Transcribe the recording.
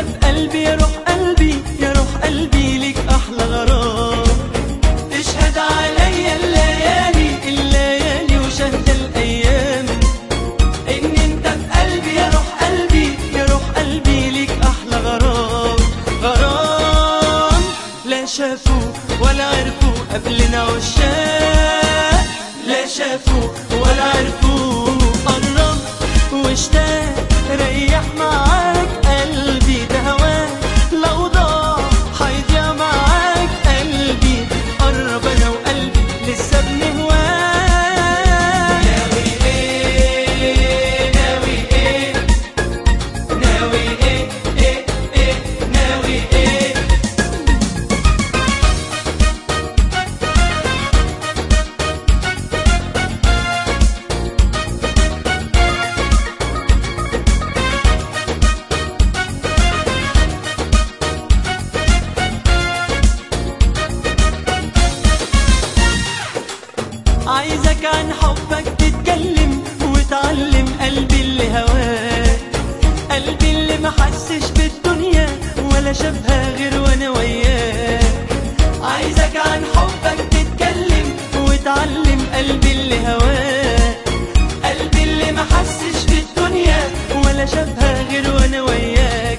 في قلبي يا روح قلبي يا روح قلبي ليك احلى غرام تشهد عليا الليالي الليالي وشهد الايام ان انت في قلبي يا روح قلبي يا روح قلبي ليك احلى غرام غرام لا شافوا ولا عرفوا قبلنا عشاق لا شافوا ولا عرفوا قرب واشتاق ريح معاك قلبي ده هواك لو ضاع هيضيع معاك قلبي قرب انا وقلبي لسه بنهواك ناوي ايه ناوي ايه ناوي ايه ايه ايه ناوي ايه عايزك عن حبك تتكلم وتعلم قلبي اللي هواك قلبي اللي ما حسش بالدنيا ولا شافها غير وانا وياك عايزك عن حبك تتكلم وتعلم قلبي اللي هواك قلبي اللي ما حسش بالدنيا ولا شافها غير وانا وياك